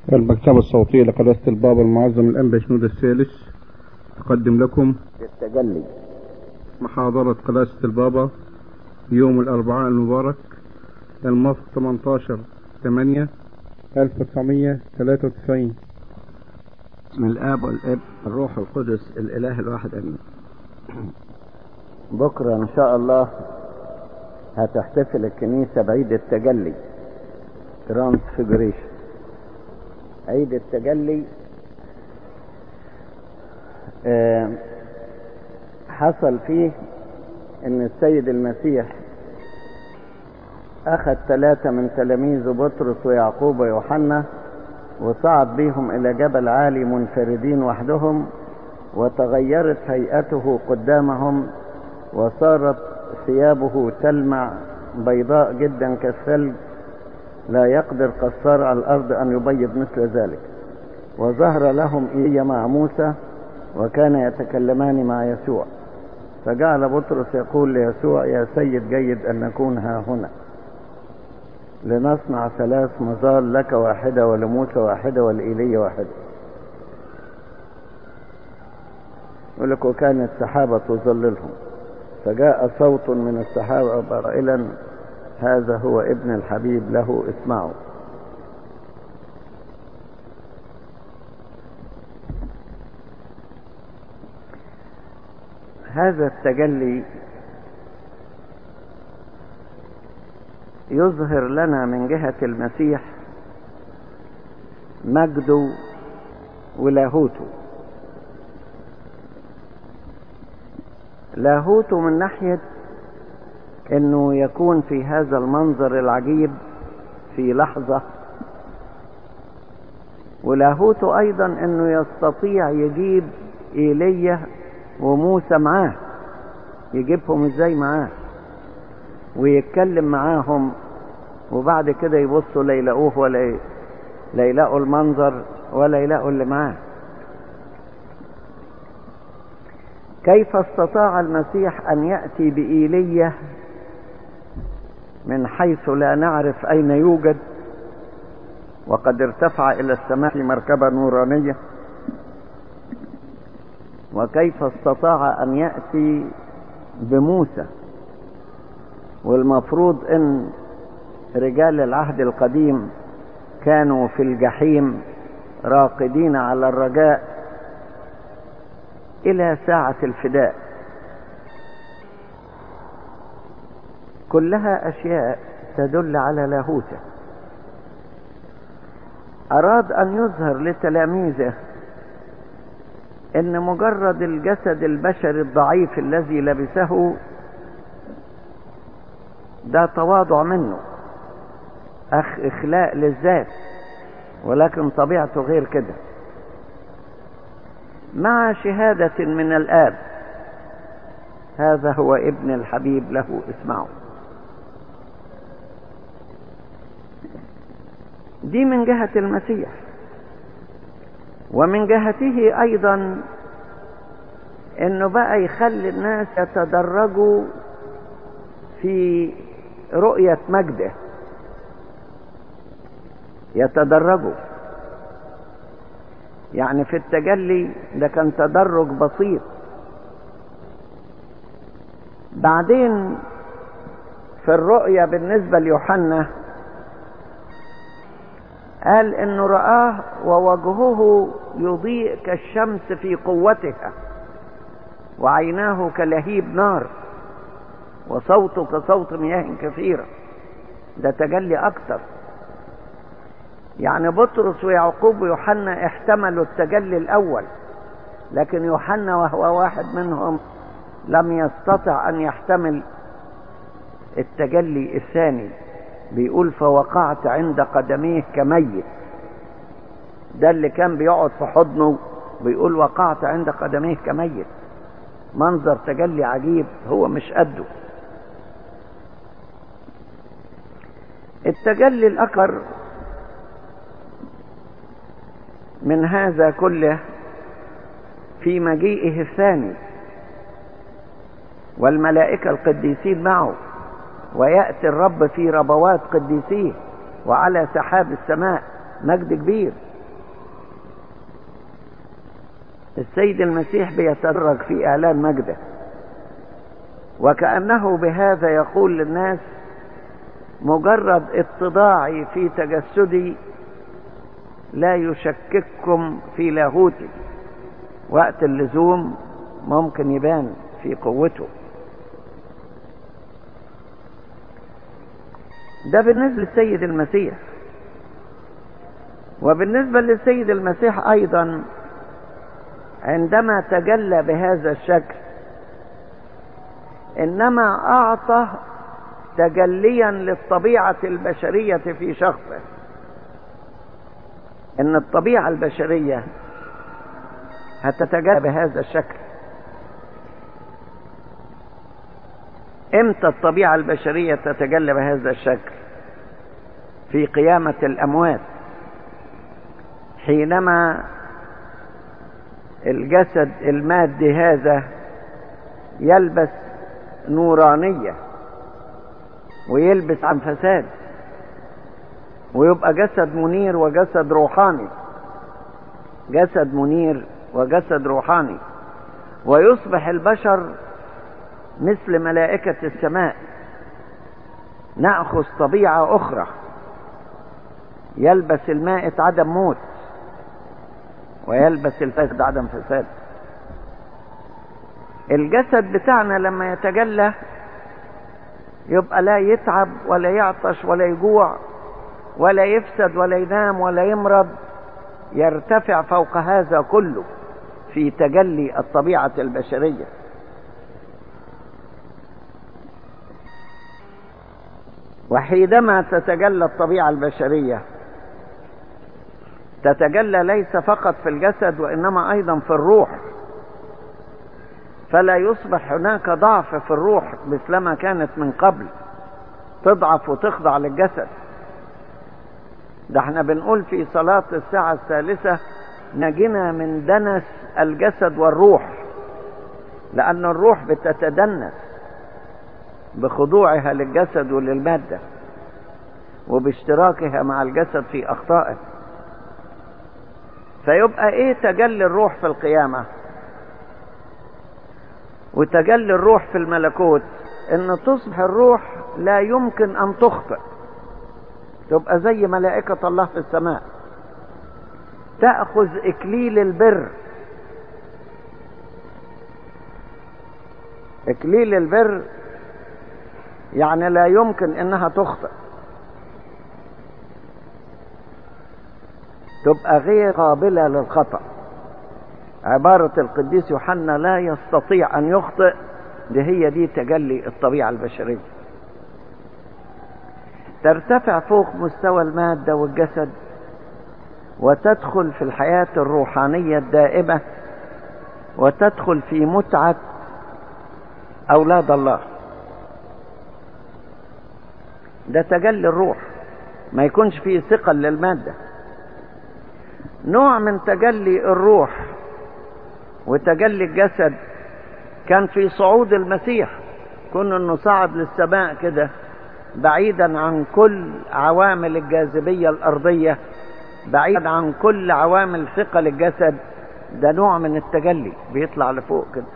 المكتبة الصوتية لقداسة البابا المعظم الأنبا شنود الثالث تقدم لكم التجلي محاضرة قداسة البابا يوم الأربعاء المبارك الموافق 18 8 1993 بسم الاب والاب الروح القدس الاله الواحد امين بكره ان شاء الله هتحتفل الكنيسه بعيد التجلي ترانسفيجريشن عيد التجلي آه، حصل فيه ان السيد المسيح اخذ ثلاثة من تلاميذه بطرس ويعقوب ويوحنا وصعد بهم الى جبل عالي منفردين وحدهم وتغيرت هيئته قدامهم وصارت ثيابه تلمع بيضاء جدا كالثلج لا يقدر قصار على الارض ان يبيض مثل ذلك وظهر لهم ايليا مع موسى وكان يتكلمان مع يسوع فجعل بطرس يقول ليسوع يا سيد جيد ان نكون ها هنا لنصنع ثلاث مظال لك واحدة ولموسى واحدة ولإيليا واحدة يقول لك وكانت سحابة تظللهم فجاء صوت من السحابة قائلا هذا هو ابن الحبيب له اسمعوا هذا التجلي يظهر لنا من جهة المسيح مجده ولاهوته لاهوته من ناحية انه يكون في هذا المنظر العجيب في لحظة ولاهوته ايضا انه يستطيع يجيب ايليا وموسى معاه يجيبهم ازاي معاه ويتكلم معاهم وبعد كده يبصوا لا يلاقوه ولا لا يلاقوا المنظر ولا يلاقوا اللي معاه كيف استطاع المسيح ان ياتي بايليه من حيث لا نعرف اين يوجد وقد ارتفع الى السماء في مركبه نورانيه وكيف استطاع ان ياتي بموسى والمفروض ان رجال العهد القديم كانوا في الجحيم راقدين على الرجاء الى ساعة الفداء كلها اشياء تدل على لاهوته اراد ان يظهر لتلاميذه ان مجرد الجسد البشري الضعيف الذي لبسه ده تواضع منه أخ إخلاء للذات ولكن طبيعته غير كده مع شهادة من الآب هذا هو ابن الحبيب له اسمعوا دي من جهة المسيح ومن جهته أيضا انه بقى يخلي الناس يتدرجوا في رؤية مجده يتدرجوا يعني في التجلي ده كان تدرج بسيط بعدين في الرؤية بالنسبة ليوحنا قال انه رآه ووجهه يضيء كالشمس في قوتها وعيناه كلهيب نار وصوته كصوت مياه كثيرة ده تجلي أكتر يعني بطرس ويعقوب ويوحنا احتملوا التجلي الأول لكن يوحنا وهو واحد منهم لم يستطع أن يحتمل التجلي الثاني بيقول فوقعت عند قدميه كميت ده اللي كان بيقعد في حضنه بيقول وقعت عند قدميه كميت منظر تجلي عجيب هو مش قده التجلي الأكبر من هذا كله في مجيئه الثاني والملائكة القديسين معه ويأتي الرب في ربوات قديسيه وعلى سحاب السماء مجد كبير السيد المسيح بيتدرج في اعلان مجده وكانه بهذا يقول للناس مجرد اتضاعي في تجسدي لا يشكككم في لاهوتي وقت اللزوم ممكن يبان في قوته ده بالنسبة للسيد المسيح وبالنسبة للسيد المسيح أيضا عندما تجلى بهذا الشكل إنما أعطى تجليا للطبيعة البشرية في شخصه إن الطبيعة البشرية هتتجلى بهذا الشكل امتى الطبيعة البشرية تتجلى بهذا الشكل في قيامة الأموات حينما الجسد المادي هذا يلبس نورانية ويلبس عن فساد ويبقى جسد منير وجسد روحاني جسد منير وجسد روحاني ويصبح البشر مثل ملائكة السماء نأخذ طبيعة أخرى يلبس المائة عدم موت ويلبس الفاسد عدم فساد الجسد بتاعنا لما يتجلى يبقى لا يتعب ولا يعطش ولا يجوع ولا يفسد ولا ينام ولا يمرض يرتفع فوق هذا كله في تجلي الطبيعة البشرية وحينما تتجلى الطبيعة البشرية تتجلى ليس فقط في الجسد وإنما أيضا في الروح فلا يصبح هناك ضعف في الروح مثلما كانت من قبل تضعف وتخضع للجسد ده احنا بنقول في صلاة الساعة الثالثة نجنا من دنس الجسد والروح لأن الروح بتتدنس بخضوعها للجسد وللمادة وباشتراكها مع الجسد في أخطائه فيبقى ايه تجلي الروح في القيامة وتجلي الروح في الملكوت ان تصبح الروح لا يمكن ان تخطئ تبقى زي ملائكة الله في السماء تأخذ إكليل البر إكليل البر يعني لا يمكن إنها تخطئ تبقى غير قابلة للخطأ عبارة القديس يوحنا لا يستطيع أن يخطئ دي هي دي تجلي الطبيعة البشرية ترتفع فوق مستوى المادة والجسد وتدخل في الحياة الروحانية الدائمة وتدخل في متعة أولاد الله ده تجلي الروح ما يكونش فيه ثقل للمادة نوع من تجلي الروح وتجلي الجسد كان في صعود المسيح كون انه صعد للسماء كده بعيدا عن كل عوامل الجاذبية الأرضية بعيدا عن كل عوامل ثقل الجسد ده نوع من التجلي بيطلع لفوق كده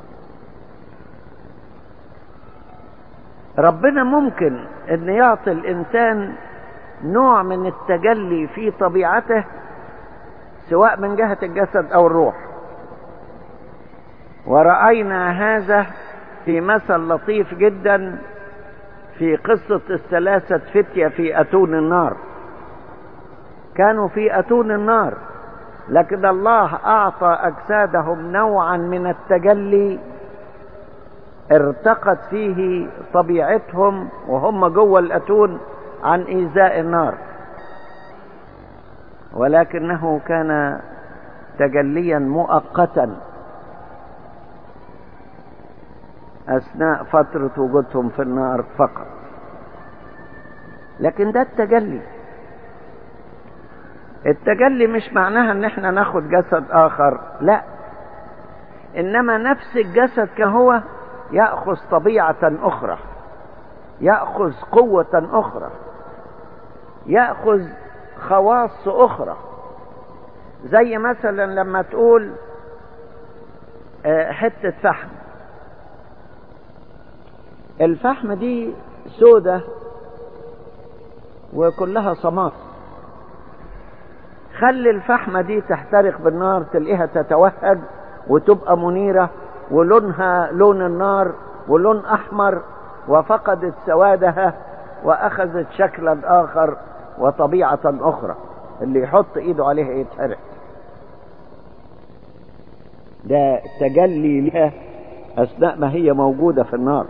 ربنا ممكن ان يعطي الانسان نوع من التجلي في طبيعته سواء من جهة الجسد او الروح ورأينا هذا في مثل لطيف جدا في قصة الثلاثة فتية في أتون النار كانوا في أتون النار لكن الله أعطى أجسادهم نوعا من التجلي ارتقت فيه طبيعتهم وهم جوه الأتون عن إيذاء النار ولكنه كان تجليا مؤقتا أثناء فترة وجودهم في النار فقط لكن ده التجلي التجلي مش معناها ان احنا ناخد جسد اخر لا انما نفس الجسد كهو ياخذ طبيعه اخرى ياخذ قوه اخرى ياخذ خواص اخرى زي مثلا لما تقول حتة فحم الفحم دي سودة وكلها صمات خلي الفحمة دي تحترق بالنار تلاقيها تتوهج وتبقى منيرة ولونها لون النار ولون أحمر وفقدت سوادها وأخذت شكلا آخر وطبيعة أخرى اللي يحط إيده عليها يتحرق ده تجلي لها أثناء ما هي موجودة في النار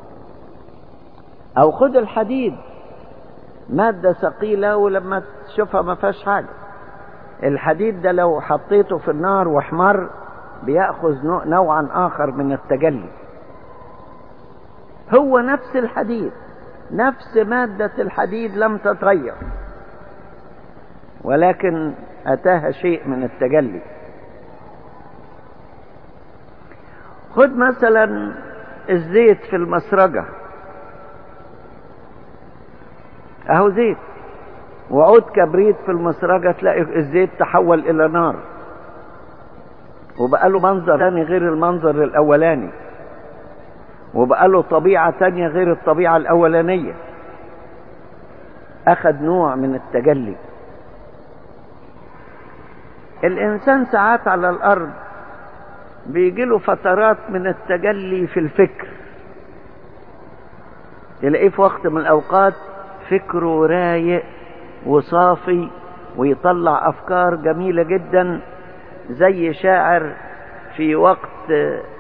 أو خد الحديد مادة ثقيلة ولما تشوفها ما فيهاش حاجة الحديد ده لو حطيته في النار واحمر بيأخذ نوعا آخر من التجلي هو نفس الحديد نفس مادة الحديد لم تتغير ولكن أتاها شيء من التجلي خد مثلا الزيت في المسرجة اهو زيت وعود كبريت في المسرجة تلاقي الزيت تحول الى نار وبقى له منظر ثاني غير المنظر الاولاني وبقى له طبيعة تانية غير الطبيعة الاولانية اخذ نوع من التجلي الانسان ساعات على الارض بيجي له فترات من التجلي في الفكر تلاقيه في وقت من الاوقات فكره رايق وصافي ويطلع افكار جميلة جدا زي شاعر في وقت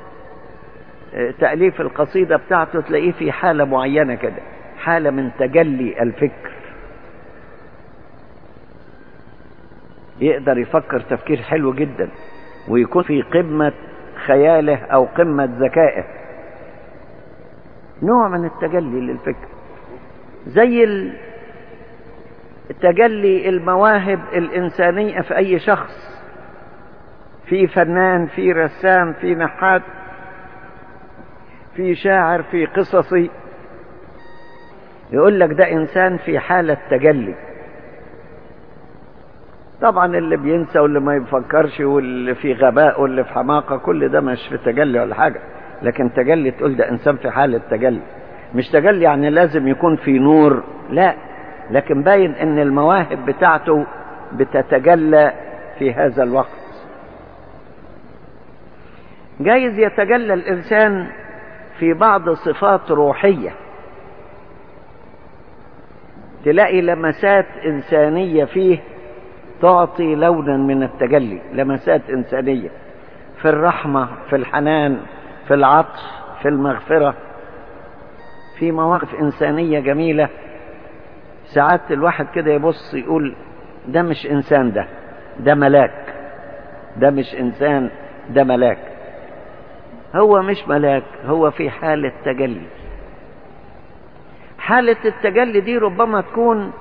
تأليف القصيدة بتاعته تلاقيه في حالة معينة كده حالة من تجلي الفكر يقدر يفكر تفكير حلو جدا ويكون في قمة خياله او قمة ذكائه نوع من التجلي للفكر زي تجلي المواهب الإنسانية في أي شخص في فنان في رسام في نحات في شاعر في قصصي يقول لك ده إنسان في حالة تجلي طبعا اللي بينسى واللي ما يفكرش واللي في غباء واللي في حماقة كل ده مش في تجلي ولا حاجة لكن تجلي تقول ده إنسان في حالة تجلي مش تجلي يعني لازم يكون في نور لا لكن باين ان المواهب بتاعته بتتجلى في هذا الوقت جايز يتجلى الانسان في بعض صفات روحية تلاقي لمسات انسانية فيه تعطي لونا من التجلي لمسات انسانية في الرحمة في الحنان في العطف في المغفرة في مواقف إنسانية جميلة ساعات الواحد كده يبص يقول ده مش إنسان ده ده ملاك ده مش إنسان ده ملاك هو مش ملاك هو في حالة تجلي حالة التجلي دي ربما تكون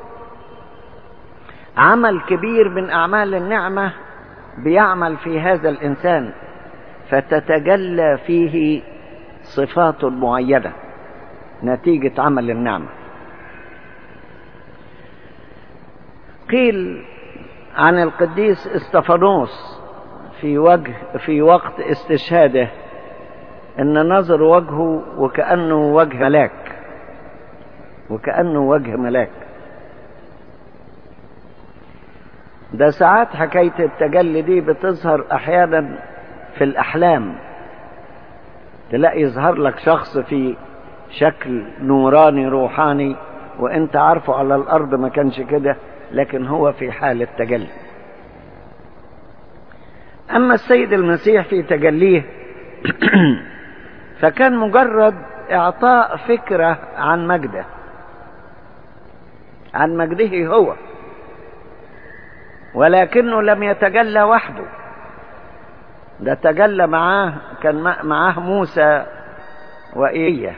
عمل كبير من أعمال النعمة بيعمل في هذا الإنسان فتتجلى فيه صفات معينة نتيجة عمل النعمة قيل عن القديس استفانوس في وجه في وقت استشهاده ان نظر وجهه وكأنه وجه ملاك وكأنه وجه ملاك ده ساعات حكاية التجلي دي بتظهر احيانا في الاحلام تلاقي يظهر لك شخص في شكل نوراني روحاني وانت عارفه على الارض ما كانش كده لكن هو في حالة تجلي اما السيد المسيح في تجليه فكان مجرد اعطاء فكرة عن مجده عن مجده هو ولكنه لم يتجلى وحده ده تجلى معاه كان معاه موسى وإيليا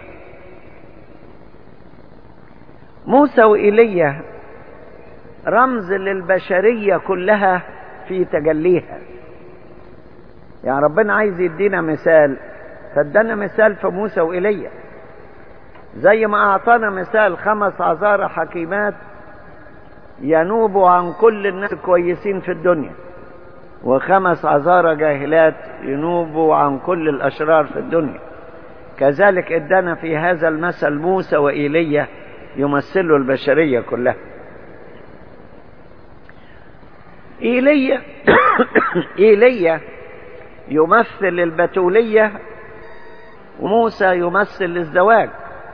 موسى وإيليا رمز للبشرية كلها في تجليها يعني ربنا عايز يدينا مثال فادانا مثال في موسى وإيليا زي ما أعطانا مثال خمس عذارى حكيمات ينوبوا عن كل الناس الكويسين في الدنيا وخمس عذارى جاهلات ينوبوا عن كل الأشرار في الدنيا كذلك ادانا في هذا المثل موسى وإيليا يمثلوا البشرية كلها إيليا إيليا يمثل البتولية وموسى يمثل الزواج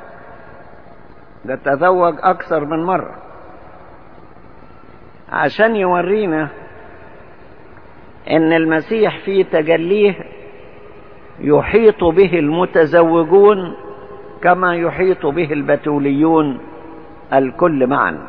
ده تزوج أكثر من مرة عشان يورينا ان المسيح في تجليه يحيط به المتزوجون كما يحيط به البتوليون الكل معا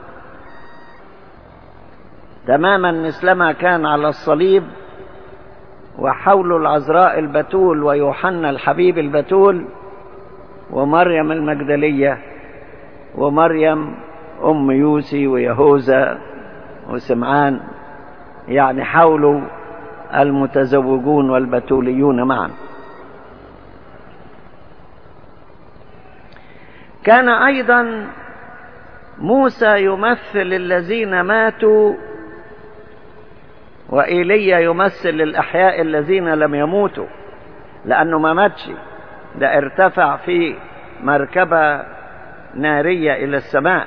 تماما مثلما كان على الصليب وحول العذراء البتول ويوحنا الحبيب البتول ومريم المجدلية ومريم أم يوسي ويهوذا وسمعان يعني حولوا المتزوجون والبتوليون معا كان ايضا موسى يمثل الذين ماتوا وايليا يمثل الاحياء الذين لم يموتوا لانه ما ماتش ده ارتفع في مركبه ناريه الى السماء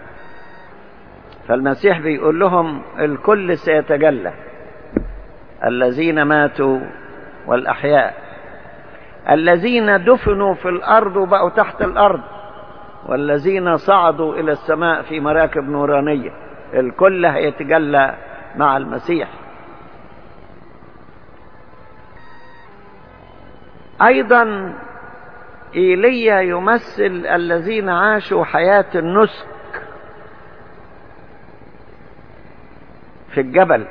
فالمسيح بيقول لهم الكل سيتجلى الذين ماتوا والأحياء الذين دفنوا في الأرض وبقوا تحت الأرض والذين صعدوا إلى السماء في مراكب نورانية الكل هيتجلى مع المسيح أيضا إيليا يمثل الذين عاشوا حياة النسك في الجبل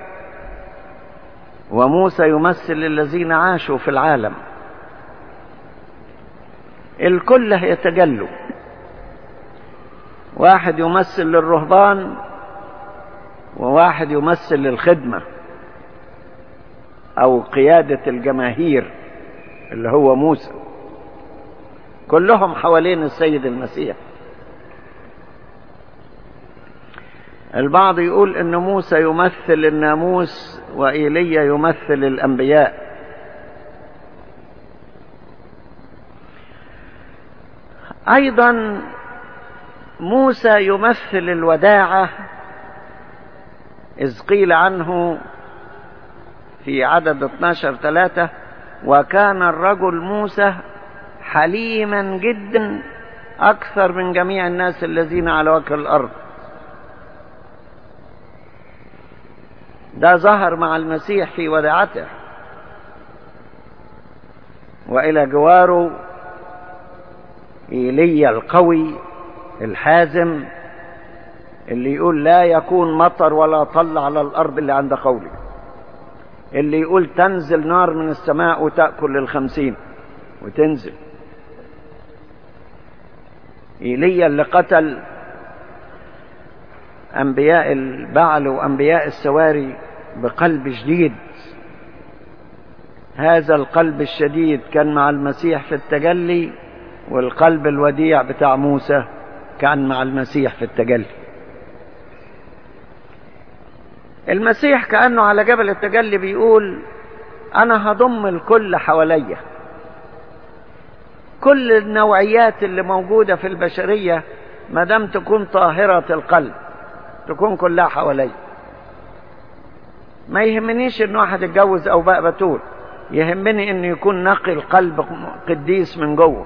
وموسى يمثل الذين عاشوا في العالم الكل هيتجلوا واحد يمثل للرهبان وواحد يمثل للخدمة أو قيادة الجماهير اللي هو موسى كلهم حوالين السيد المسيح البعض يقول ان موسى يمثل الناموس وايليا يمثل الانبياء ايضا موسى يمثل الوداعه اذ قيل عنه في عدد 12 ثلاثة وكان الرجل موسى حليما جدا اكثر من جميع الناس الذين على وجه الارض ده ظهر مع المسيح في وداعته والى جواره ايليا القوي الحازم اللي يقول لا يكون مطر ولا طل على الارض اللي عند قولي اللي يقول تنزل نار من السماء وتأكل الخمسين وتنزل ايليا اللي قتل انبياء البعل وانبياء السواري بقلب شديد هذا القلب الشديد كان مع المسيح في التجلي والقلب الوديع بتاع موسى كان مع المسيح في التجلي المسيح كأنه على جبل التجلي بيقول أنا هضم الكل حواليا كل النوعيات اللي موجودة في البشرية ما دام تكون طاهرة القلب تكون كلها حواليا ما يهمنيش ان واحد يتجوز او بقى بتول يهمني انه يكون نقي القلب قديس من جوه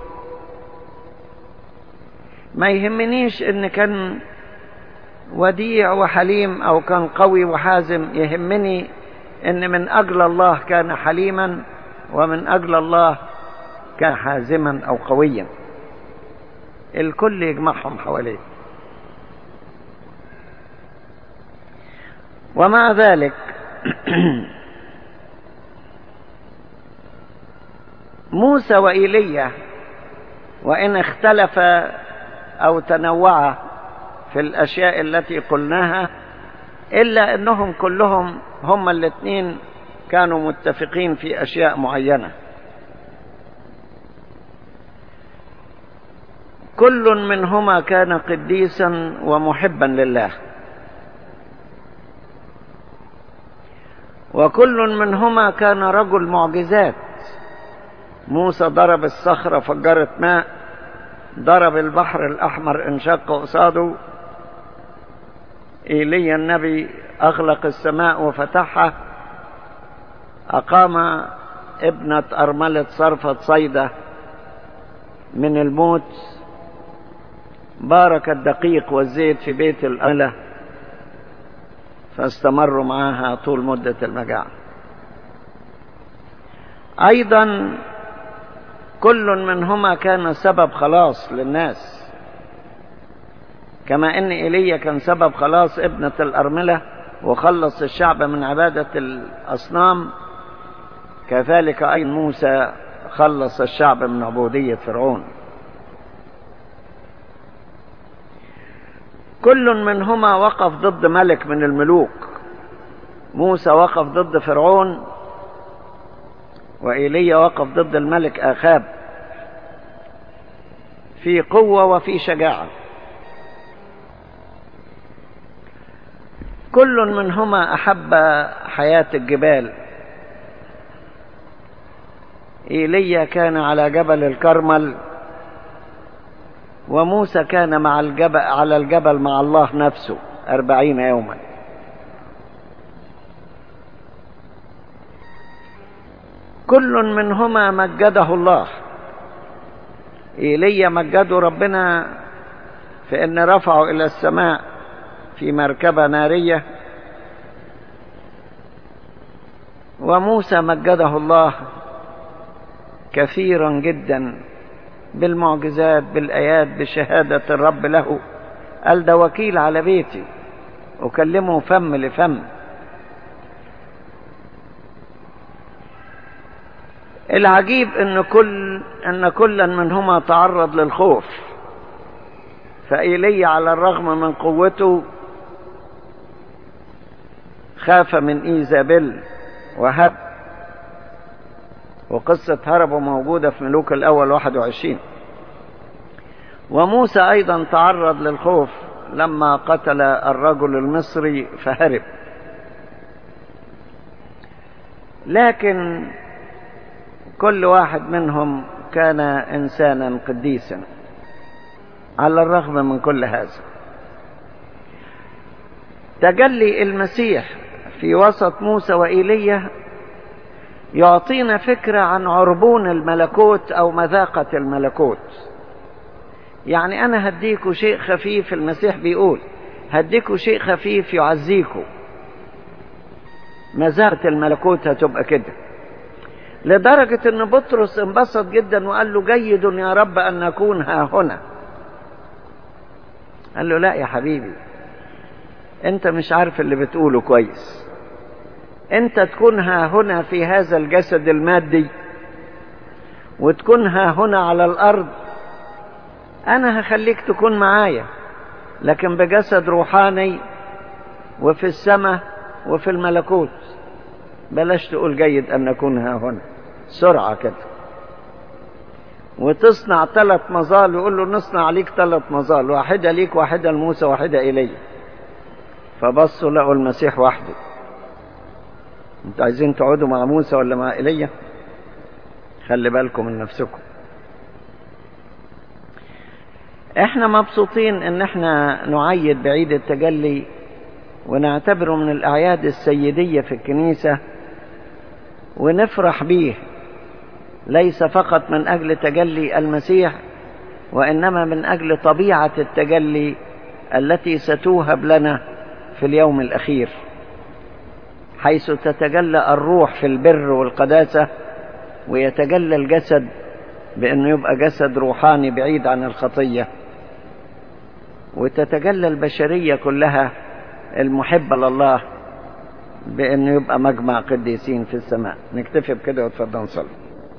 ما يهمنيش ان كان وديع وحليم او كان قوي وحازم يهمني ان من اجل الله كان حليما ومن اجل الله كان حازما او قويا الكل يجمعهم حواليه ومع ذلك موسى وإيليا وإن اختلف أو تنوع في الأشياء التي قلناها إلا أنهم كلهم هم الاثنين كانوا متفقين في أشياء معينة كل منهما كان قديسا ومحبا لله وكل منهما كان رجل معجزات موسى ضرب الصخرة فجرت ماء ضرب البحر الأحمر انشق قصاده إيليا النبي أغلق السماء وفتحها أقام ابنة أرملة صرفة صيدة من الموت بارك الدقيق والزيت في بيت الأله فاستمروا معها طول مدة المجاعة أيضا كل منهما كان سبب خلاص للناس كما ان ايليا كان سبب خلاص ابنة الارملة وخلص الشعب من عبادة الاصنام كذلك ايضا موسى خلص الشعب من عبودية فرعون كل منهما وقف ضد ملك من الملوك موسى وقف ضد فرعون وإيليا وقف ضد الملك آخاب في قوة وفي شجاعة كل منهما أحب حياة الجبال إيليا كان على جبل الكرمل وموسى كان مع الجبل على الجبل مع الله نفسه أربعين يوما كل منهما مجده الله إيليا مجده ربنا في أن رفعه إلى السماء في مركبة نارية وموسى مجده الله كثيرا جدا بالمعجزات بالآيات بشهادة الرب له قال ده وكيل على بيتي أكلمه فم لفم العجيب ان كل ان كلا منهما تعرض للخوف فإيلي على الرغم من قوته خاف من إيزابيل وهب وقصة هربه موجودة في ملوك الأول 21 وموسى أيضا تعرض للخوف لما قتل الرجل المصري فهرب لكن كل واحد منهم كان إنسانا قديسا على الرغم من كل هذا تجلي المسيح في وسط موسى وإيليا يعطينا فكرة عن عربون الملكوت أو مذاقة الملكوت يعني أنا هديكوا شيء خفيف المسيح بيقول هديكوا شيء خفيف يعزيكوا مذاقة الملكوت هتبقى كده لدرجة ان بطرس انبسط جدا وقال له جيد يا رب ان نكون ها هنا قال له لا يا حبيبي انت مش عارف اللي بتقوله كويس انت تكون ها هنا في هذا الجسد المادي وتكون ها هنا على الارض انا هخليك تكون معايا لكن بجسد روحاني وفي السماء وفي الملكوت بلاش تقول جيد ان نكون ها هنا سرعة كده وتصنع ثلاث مظال ويقول له نصنع ليك ثلاث مظال واحدة ليك واحدة لموسى واحدة إلي فبصوا لقوا المسيح وحده انتوا عايزين تقعدوا مع موسى ولا مع إيليا خلي بالكم من نفسكم احنا مبسوطين ان احنا نعيد بعيد التجلي ونعتبره من الاعياد السيدية في الكنيسة ونفرح به ليس فقط من اجل تجلي المسيح وانما من اجل طبيعة التجلي التي ستوهب لنا في اليوم الاخير حيث تتجلى الروح في البر والقداسة ويتجلى الجسد بانه يبقى جسد روحاني بعيد عن الخطية وتتجلى البشرية كلها المحبة لله بانه يبقى مجمع قديسين في السماء نكتفي بكده وتفضل نصلي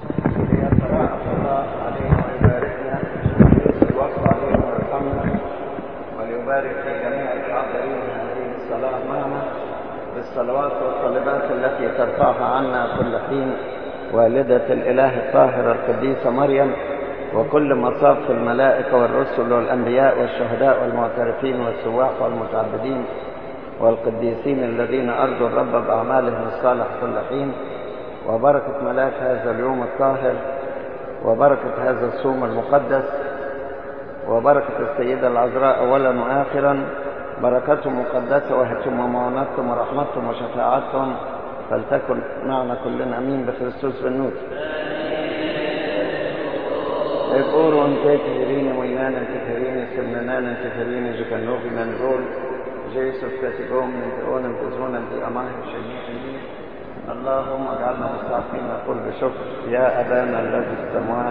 وليبارك في جميع الحاضرين هذه الصلاة معنا بالصلوات والطلبات التي ترفعها عنا كل حين والدة الإله الطاهرة القديسة مريم وكل مصاف الملائكة والرسل والأنبياء والشهداء والمعترفين والسواح والمتعبدين والقديسين الذين أرجوا الرب بأعمالهم الصالح كل حين وبركة ملاك هذا اليوم الطاهر وبركة هذا الصوم المقدس وبركة السيدة العذراء أولا وآخرا بركتهم مقدسة وهبتم ومعونتهم ورحمتهم وشفاعتهم فلتكن معنا كلنا أمين بخريستوس بالنور Eporon tekerine moinanen tekerine semnanen tekerine jikanovin en rol Jesus تتقوم من تقوم تزونا بأماهم شميعين اللهم اجعلنا مستعفين نقول بشكر يا أبانا الذي في السماوات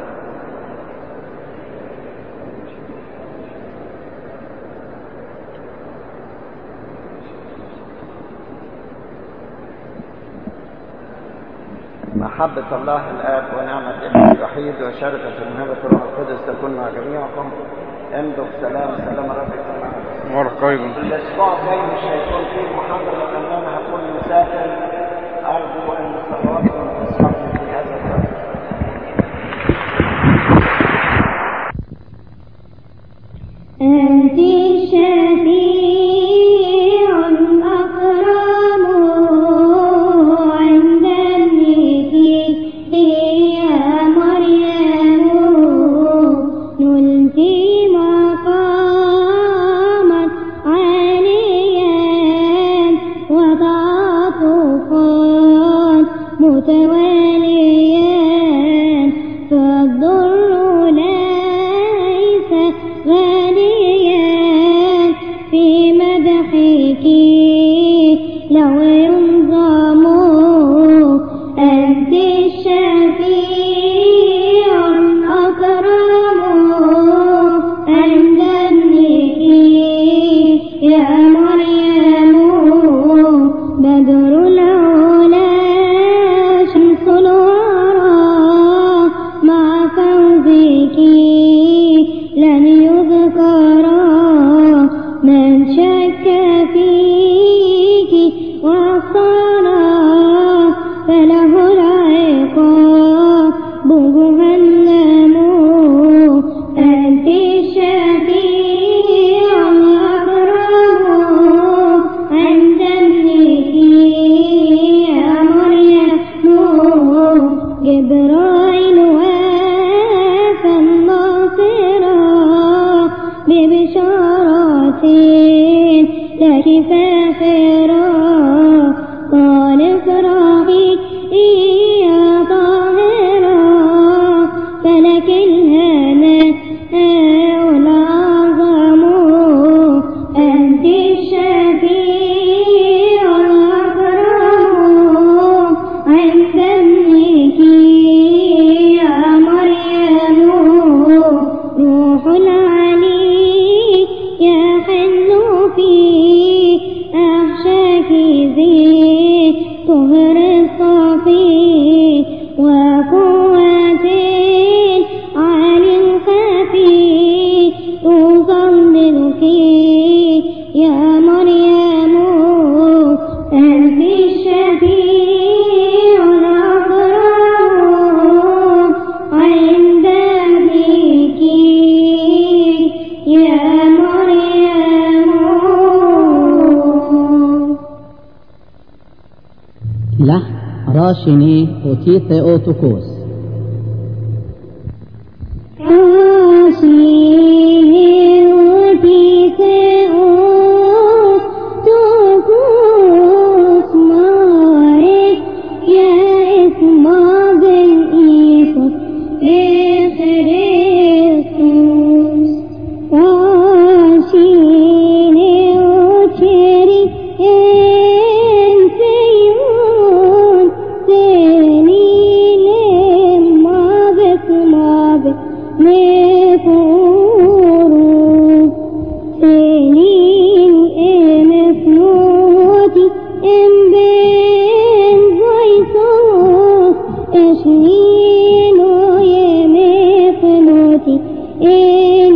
محبة الله الآب ونعمة ابنه الوحيد وشركة المهبة الروح القدس تكون مع جميعكم امضوا بسلام سلام ربي معكم بارك أيضا الأسبوع الجاي مش هيكون فيه محاضرة لأن أنا هكون مسافر أرجو أن صلواتكم تصحبني في هذا الوقت أنت الشفيع الأكرم عند الملك يا مريم نلت مقاما عاليا وتعاطفا متواليا فالضر ليس غاليا في مدحك لو ينظم أنت الشفيع الأكرم عند ابنك يا مريم بدر العلا شمس الورى مع فوزك لن يذكرا من شك فيك وصارا فله العقاب جهنم أنت الشفيع الأكرم عند ابنك يا مريم جبرائيل وافى الناصرا ببشارات لك فاخرا قال افرحي يا طاهرا فلك الهنا والعظم أنت الشفيع الأكرم عند ابنك يا مريم روح العلي يحل في أحشاك ذي طهر الصفي وقوة عالي الخفي أظللك يا مريم أنت الشفيع الأكرم عند ابنك يا مريم لحن راشني أوتيت أوتوكوس مفروض سنين مفنوتي ام بين زيصوص اشنين ويمفنوتي ان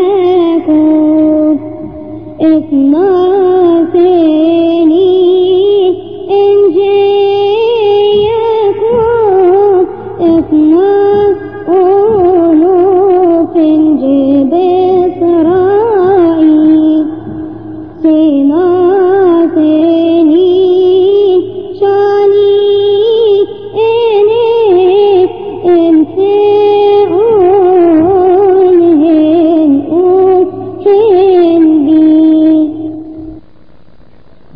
يكون اثنا سنين ان جيكم اثنا ألوف جب إسرائيل سنين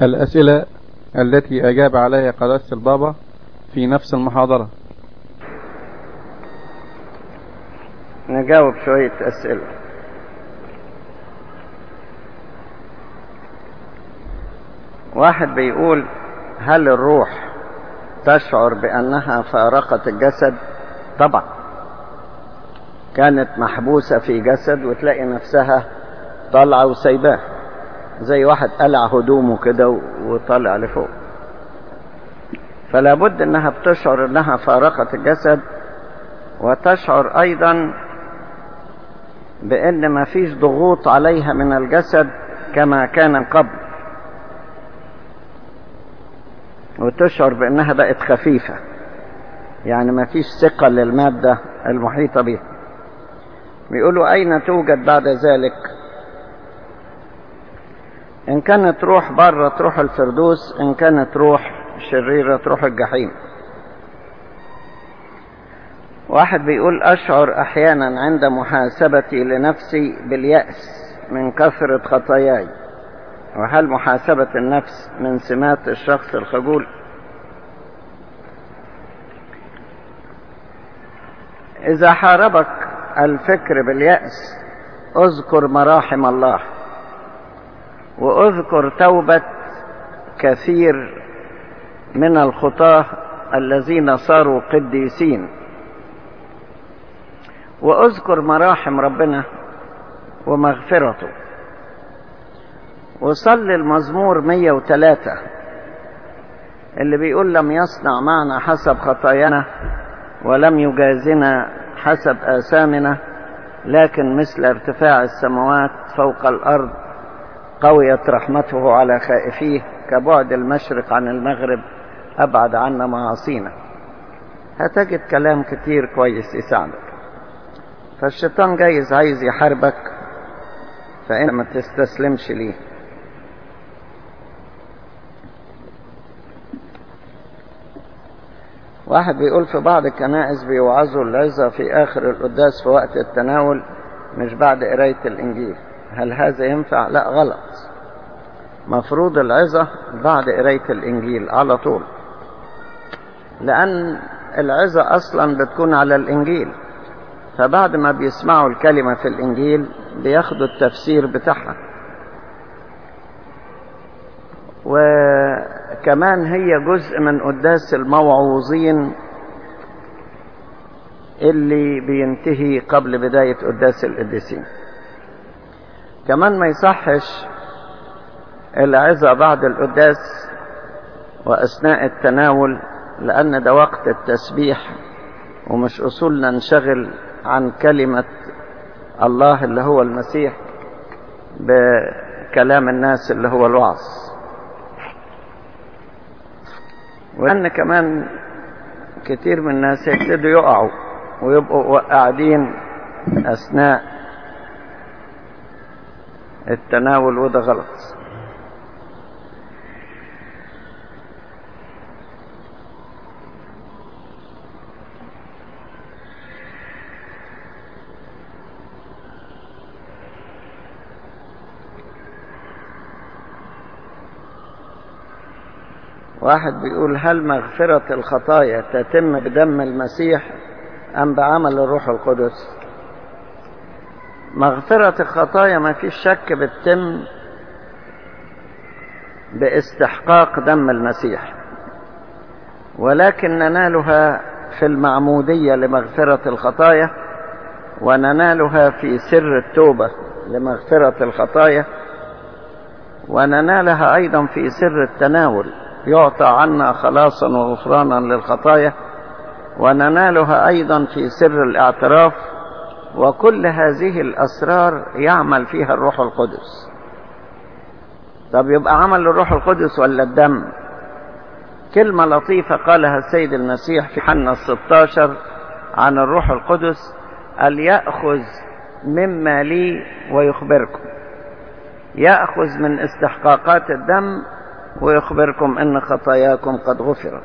الأسئلة التي أجاب عليها قداسة البابا في نفس المحاضرة نجاوب شوية أسئلة واحد بيقول هل الروح تشعر بأنها فارقت الجسد طبعا كانت محبوسة في جسد وتلاقي نفسها طالعة وسايباه زي واحد قلع هدومه كده وطالع لفوق فلا بد انها بتشعر انها فارقت الجسد وتشعر ايضا بان ما فيش ضغوط عليها من الجسد كما كان قبل وتشعر بانها بقت خفيفة يعني ما فيش ثقة للمادة المحيطة بها بيقولوا اين توجد بعد ذلك ان كانت روح بره تروح الفردوس ان كانت روح شريرة تروح الجحيم واحد بيقول اشعر احيانا عند محاسبتي لنفسي باليأس من كثرة خطاياي وهل محاسبة النفس من سمات الشخص الخجول اذا حاربك الفكر باليأس اذكر مراحم الله واذكر توبة كثير من الخطاة الذين صاروا قديسين واذكر مراحم ربنا ومغفرته وصل المزمور 103 اللي بيقول لم يصنع معنا حسب خطايانا ولم يجازنا حسب آثامنا لكن مثل ارتفاع السماوات فوق الأرض قويت رحمته على خائفيه كبعد المشرق عن المغرب أبعد عنا معاصينا هتجد كلام كتير كويس يساعدك فالشيطان جايز عايز يحاربك فإنت ما تستسلمش ليه واحد بيقول في بعض الكنائس بيوعظوا العظة في آخر القداس في وقت التناول مش بعد قراية الإنجيل هل هذا ينفع؟ لا غلط مفروض العظة بعد قراية الإنجيل على طول لأن العظة أصلا بتكون على الإنجيل فبعد ما بيسمعوا الكلمة في الإنجيل بياخدوا التفسير بتاعها وكمان هي جزء من قداس الموعوظين اللي بينتهي قبل بداية قداس القديسين كمان ما يصحش العظة بعد القداس وأثناء التناول لأن ده وقت التسبيح ومش أصولنا ننشغل عن كلمة الله اللي هو المسيح بكلام الناس اللي هو الوعظ وأن كمان كتير من الناس يبتدوا يقعوا ويبقوا قاعدين أثناء التناول وده غلط واحد بيقول هل مغفرة الخطايا تتم بدم المسيح أم بعمل الروح القدس مغفرة الخطايا ما فيش شك بتتم باستحقاق دم المسيح ولكن ننالها في المعمودية لمغفرة الخطايا وننالها في سر التوبة لمغفرة الخطايا وننالها أيضا في سر التناول يعطى عنا خلاصا وغفرانا للخطايا وننالها أيضا في سر الاعتراف وكل هذه الأسرار يعمل فيها الروح القدس طب يبقى عمل الروح القدس ولا الدم كلمة لطيفة قالها السيد المسيح في حنا الستاشر عن الروح القدس قال يأخذ مما لي ويخبركم يأخذ من استحقاقات الدم ويخبركم أن خطاياكم قد غفرت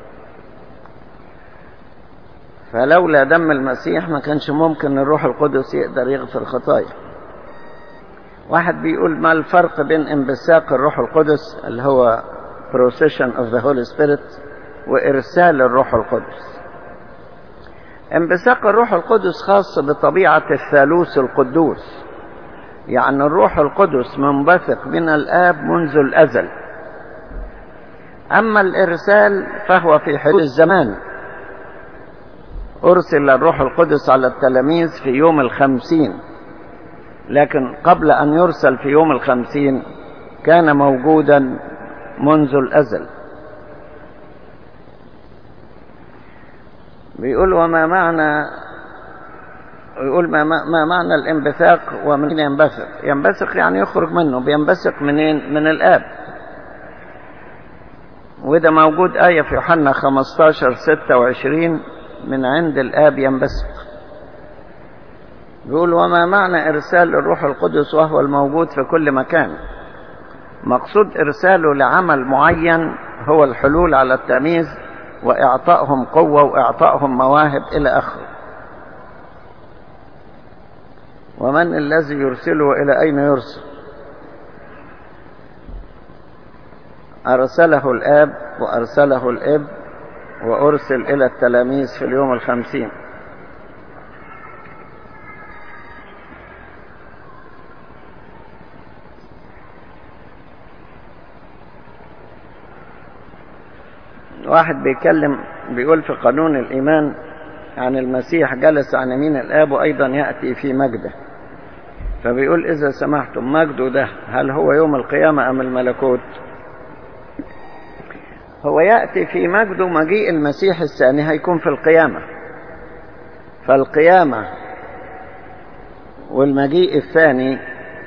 فلولا دم المسيح ما كانش ممكن الروح القدس يقدر يغفر خطايا واحد بيقول ما الفرق بين انبثاق الروح القدس اللي هو procession of the Holy Spirit وإرسال الروح القدس انبثاق الروح القدس خاص بطبيعة الثالوث القدوس يعني الروح القدس منبثق من الآب منذ الأزل أما الإرسال فهو في حدود الزمان أرسل الروح القدس على التلاميذ في يوم الخمسين لكن قبل أن يرسل في يوم الخمسين كان موجودا منذ الأزل بيقول وما معنى يقول ما, ما معنى الانبثاق ومن ينبثق ينبثق يعني يخرج منه بينبثق منين من الآب وده موجود آية في يوحنا 15 26 من عند الآب ينبثق بيقول وما معنى إرسال الروح القدس وهو الموجود في كل مكان مقصود إرساله لعمل معين هو الحلول على التمييز وإعطائهم قوة وإعطائهم مواهب إلى آخره ومن الذي يرسله إلى أين يرسل أرسله الآب وأرسله الإب وأرسل إلى التلاميذ في اليوم الخمسين واحد بيتكلم بيقول في قانون الإيمان عن المسيح جلس عن يمين الآب وأيضا يأتي في مجده فبيقول إذا سمحتم مجده ده هل هو يوم القيامة أم الملكوت هو يأتي في مجده مجيء المسيح الثاني هيكون في القيامة فالقيامة والمجيء الثاني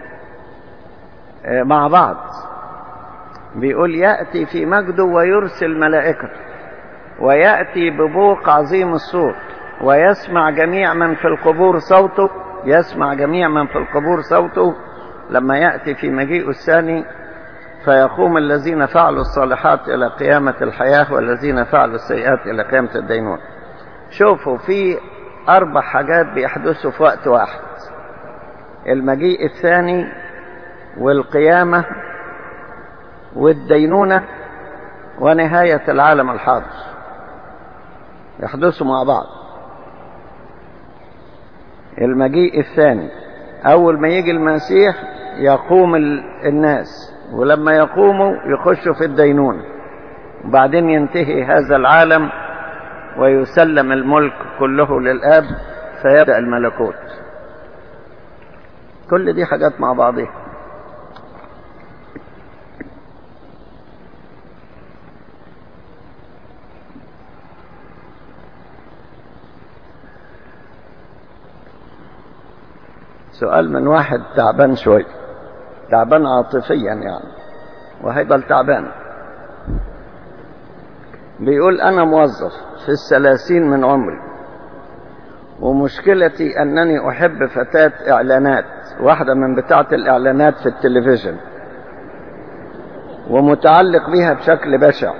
مع بعض بيقول يأتي في مجده ويرسل ملائكته ويأتي ببوق عظيم الصوت ويسمع جميع من في القبور صوته يسمع جميع من في القبور صوته لما يأتي في مجيئه الثاني فيقوم الذين فعلوا الصالحات إلى قيامة الحياة والذين فعلوا السيئات إلى قيامة الدينون شوفوا في أربع حاجات بيحدثوا في وقت واحد المجيء الثاني والقيامة والدينونة ونهاية العالم الحاضر يحدثوا مع بعض المجيء الثاني أول ما يجي المسيح يقوم الناس ولما يقوموا يخشوا في الدينونة وبعدين ينتهي هذا العالم ويسلم الملك كله للآب فيبدأ الملكوت كل دي حاجات مع بعضها سؤال من واحد تعبان شوي تعبان عاطفيا يعني وهيفضل تعبان بيقول أنا موظف في الثلاثين من عمري ومشكلتي أنني أحب فتاة إعلانات واحدة من بتاعة الإعلانات في التلفزيون ومتعلق بها بشكل بشع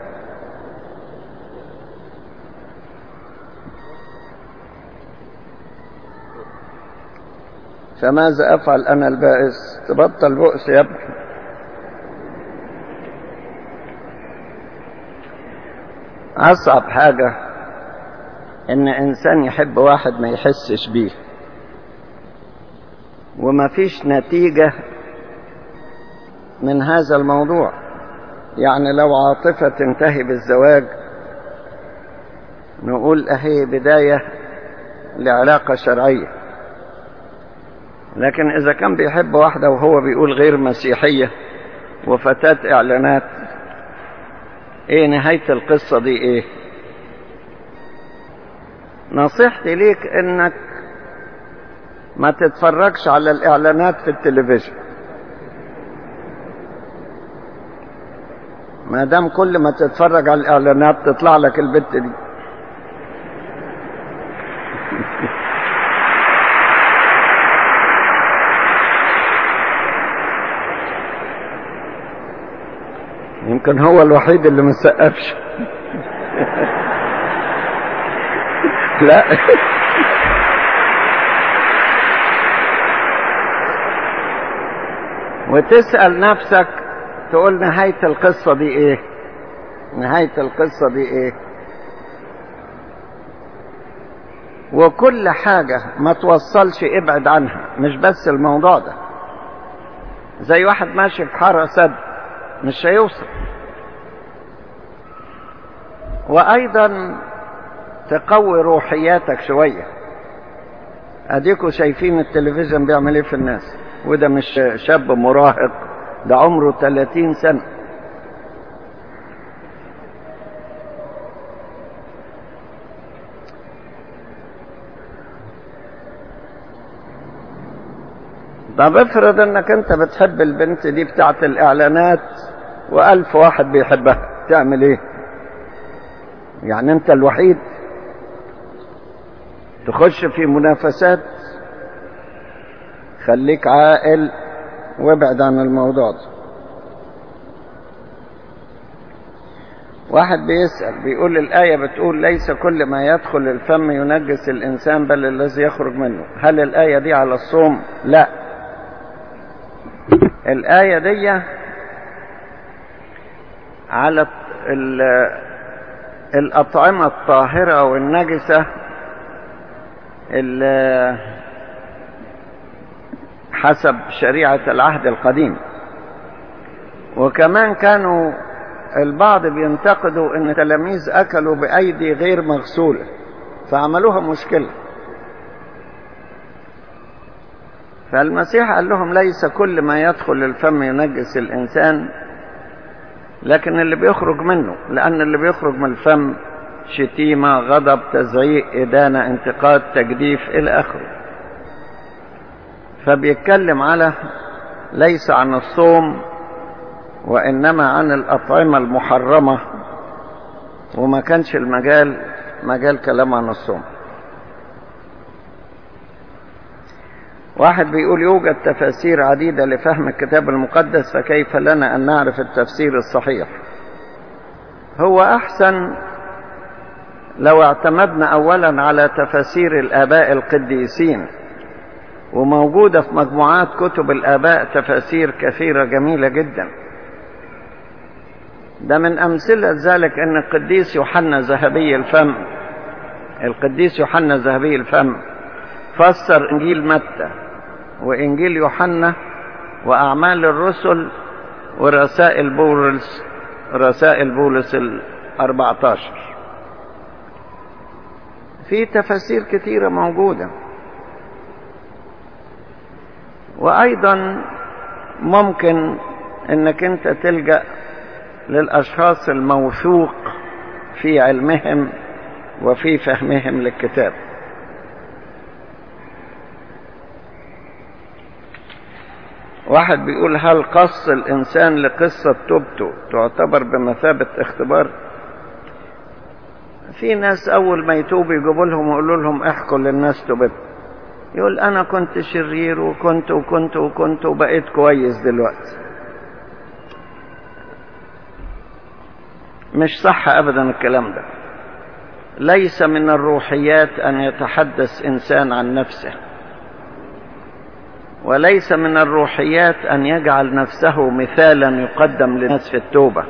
فماذا أفعل أنا البائس تبطل بؤس يا ابني أصعب حاجة إن إنسان يحب واحد ما يحسش بيه وما فيش نتيجة من هذا الموضوع يعني لو عاطفة تنتهي بالزواج نقول أهي بداية لعلاقة شرعية لكن إذا كان بيحب واحدة وهو بيقول غير مسيحية وفتاة إعلانات إيه نهاية القصة دي إيه نصيحتي ليك إنك ما تتفرجش على الإعلانات في التلفزيون ما دام كل ما تتفرج على الإعلانات تطلع لك البت دي يمكن هو الوحيد اللي ما سقفش لا وتسأل نفسك تقول نهاية القصة دي ايه نهاية القصة دي ايه وكل حاجة ما توصلش ابعد عنها مش بس الموضوع ده زي واحد ماشي في حارة سد مش هيوصل وايضا تقوي روحياتك شوية اديكوا شايفين التلفزيون بيعمل ايه في الناس وده مش شاب مراهق ده عمره 30 سنة طب افرض انك انت بتحب البنت دي بتاعت الاعلانات والف واحد بيحبها تعمل ايه يعني انت الوحيد تخش في منافسات خليك عاقل وابعد عن الموضوع ده واحد بيسأل بيقول الآية بتقول ليس كل ما يدخل الفم ينجس الإنسان بل الذي يخرج منه هل الآية دي على الصوم لا الآية دي على الأطعمة الطاهرة والنجسة حسب شريعة العهد القديم وكمان كانوا البعض بينتقدوا ان التلاميذ اكلوا بايدي غير مغسولة فعملوها مشكلة فالمسيح قال لهم ليس كل ما يدخل الفم ينجس الانسان لكن اللي بيخرج منه لان اللي بيخرج من الفم شتيمة غضب تزعيق إدانة انتقاد تجديف إلى آخره فبيتكلم على ليس عن الصوم وإنما عن الأطعمة المحرمة وما كانش المجال مجال كلام عن الصوم واحد بيقول يوجد تفاسير عديدة لفهم الكتاب المقدس فكيف لنا أن نعرف التفسير الصحيح هو أحسن لو اعتمدنا اولا على تفاسير الاباء القديسين وموجودة في مجموعات كتب الاباء تفاسير كثيرة جميلة جدا ده من امثلة ذلك ان القديس يوحنا ذهبي الفم القديس يوحنا ذهبي الفم فسر انجيل متى وانجيل يوحنا واعمال الرسل ورسائل بولس رسائل بولس ال 14 في تفاسير كثيرة موجودة وأيضا ممكن أنك أنت تلجأ للأشخاص الموثوق في علمهم وفي فهمهم للكتاب واحد بيقول هل قص الإنسان لقصة توبته تعتبر بمثابة اختبار في ناس اول ما يتوبوا يجيبوا لهم ويقولوا لهم احكوا للناس توبت يقول انا كنت شرير وكنت وكنت وكنت وبقيت كويس دلوقتي مش صح ابدا الكلام ده ليس من الروحيات ان يتحدث انسان عن نفسه وليس من الروحيات ان يجعل نفسه مثالا يقدم للناس في التوبه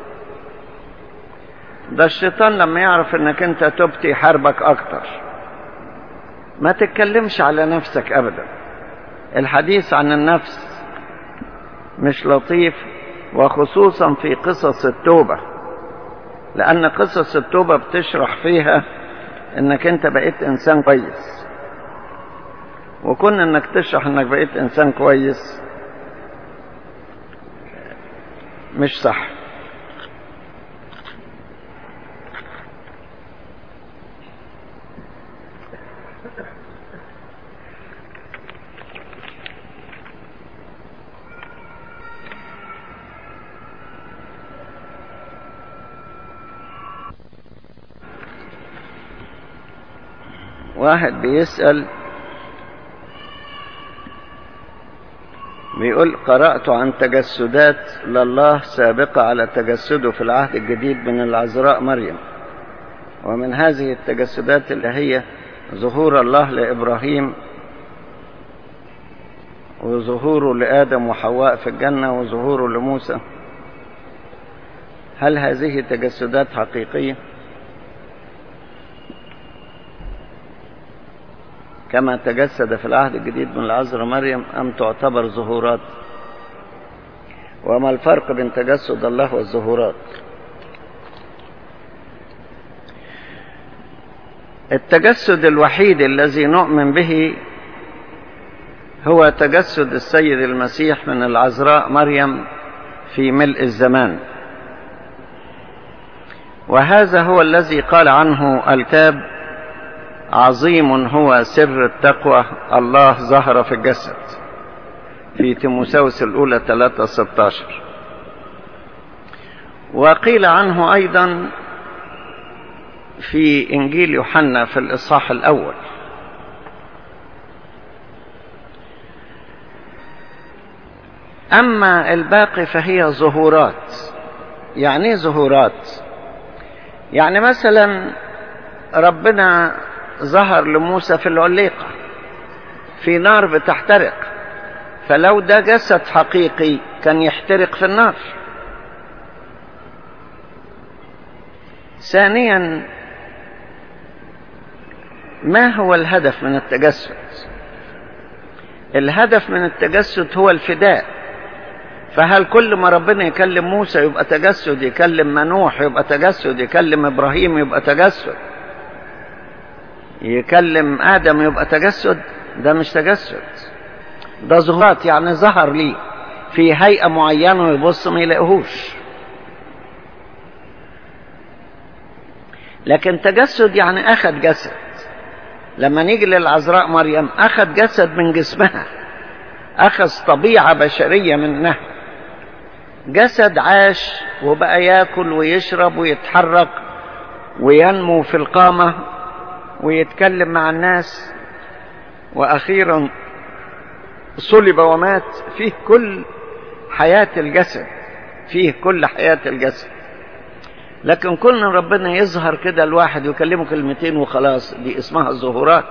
ده الشيطان لما يعرف انك انت تبت يحاربك اكتر ما تتكلمش على نفسك ابدا الحديث عن النفس مش لطيف وخصوصا في قصص التوبة لان قصص التوبة بتشرح فيها انك انت بقيت انسان كويس وكون انك تشرح انك بقيت انسان كويس مش صح واحد بيسأل بيقول قرأت عن تجسدات لله سابقة على تجسده في العهد الجديد من العذراء مريم ومن هذه التجسدات اللي هي ظهور الله لإبراهيم وظهوره لآدم وحواء في الجنة وظهوره لموسى هل هذه تجسدات حقيقية كما تجسد في العهد الجديد من العذراء مريم أم تعتبر ظهورات وما الفرق بين تجسد الله والظهورات التجسد الوحيد الذي نؤمن به هو تجسد السيد المسيح من العذراء مريم في ملء الزمان وهذا هو الذي قال عنه الكتاب عظيم هو سر التقوى الله ظهر في الجسد في تيموساوس الأولى 3 16 وقيل عنه أيضا في إنجيل يوحنا في الإصحاح الأول أما الباقي فهي ظهورات يعني ايه ظهورات يعني مثلا ربنا ظهر لموسى في العليقة في نار بتحترق فلو ده جسد حقيقي كان يحترق في النار ثانيا ما هو الهدف من التجسد الهدف من التجسد هو الفداء فهل كل ما ربنا يكلم موسى يبقى تجسد يكلم منوح يبقى تجسد يكلم ابراهيم يبقى تجسد يكلم ادم يبقى تجسد ده مش تجسد ده ظهورات يعني ظهر لي في هيئه معينه ويبص ما يلاقيهوش لكن تجسد يعني اخذ جسد لما نيجي للعذراء مريم اخذ جسد من جسمها اخذ طبيعه بشريه منها جسد عاش وبقى ياكل ويشرب ويتحرك وينمو في القامه ويتكلم مع الناس واخيرا صلب ومات فيه كل حياه الجسد فيه كل حياه الجسد لكن كل ربنا يظهر كده الواحد ويكلمه كلمتين وخلاص دي اسمها الظهورات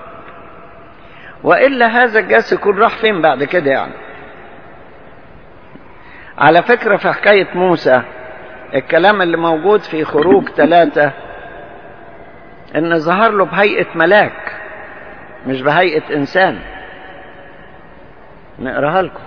والا هذا الجسد يكون راح فين بعد كده يعني على فكرة في حكاية موسى الكلام اللي موجود في خروج ثلاثة ان ظهر له بهيئة ملاك مش بهيئة انسان نقراها لكم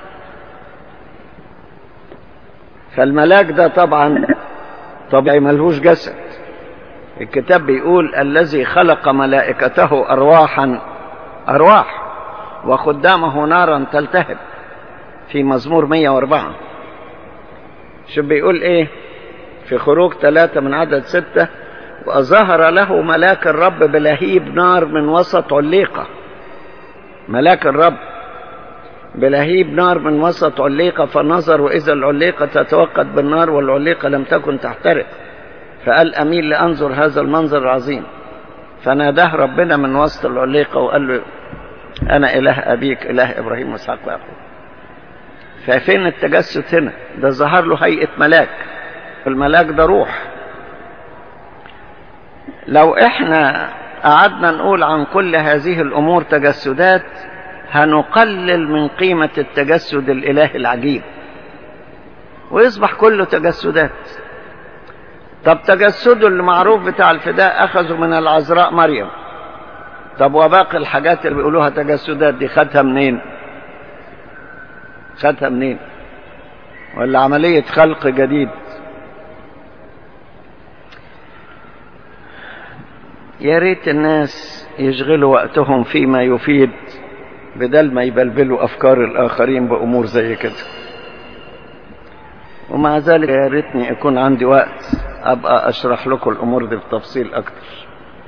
فالملاك ده طبعا طبيعي ملهوش جسد الكتاب بيقول الذي خلق ملائكته ارواحا ارواح وخدامه نارا تلتهب في مزمور 104 شو بيقول ايه في خروج ثلاثة من عدد ستة وظهر له ملاك الرب بلهيب نار من وسط عليقة ملاك الرب بلهيب نار من وسط عليقة فنظر وإذا العليقة تتوقد بالنار والعليقة لم تكن تحترق فقال أميل لأنظر هذا المنظر العظيم فناداه ربنا من وسط العليقة وقال له أنا إله أبيك إله إبراهيم وإسحاق ويعقوب ففين التجسد هنا ده ظهر له هيئة ملاك الملاك ده روح لو احنا قعدنا نقول عن كل هذه الامور تجسدات هنقلل من قيمة التجسد الالهي العجيب ويصبح كله تجسدات طب تجسده المعروف بتاع الفداء اخذوا من العذراء مريم طب وباقي الحاجات اللي بيقولوها تجسدات دي خدها منين خدها منين ولا عملية خلق جديد يا ريت الناس يشغلوا وقتهم فيما يفيد بدل ما يبلبلوا افكار الاخرين بامور زي كده ومع ذلك يا ريتني يكون عندي وقت ابقى اشرح لكم الامور دي بتفصيل اكتر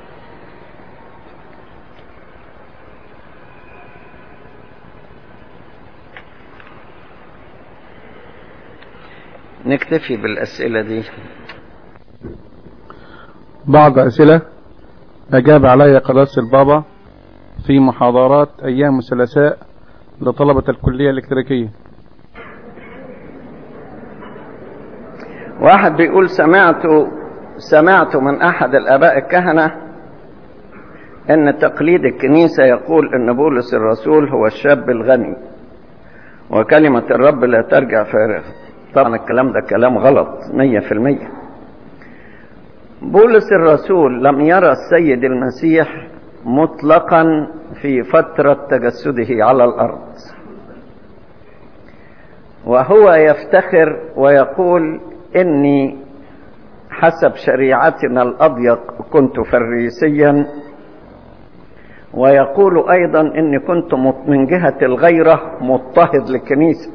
نكتفي بالاسئله دي بعض أسئلة أجاب علي قداسة البابا في محاضرات أيام الثلاثاء لطلبة الكلية الإلكتريكية واحد بيقول سمعت سمعت من احد الاباء الكهنه ان تقليد الكنيسه يقول ان بولس الرسول هو الشاب الغني وكلمة الرب لا ترجع فارغة طبعا الكلام ده كلام غلط مية في المية بولس الرسول لم يرى السيد المسيح مطلقا في فترة تجسده على الأرض وهو يفتخر ويقول إني حسب شريعتنا الأضيق كنت فريسيا ويقول أيضا إني كنت من جهة الغيرة مضطهد للكنيسة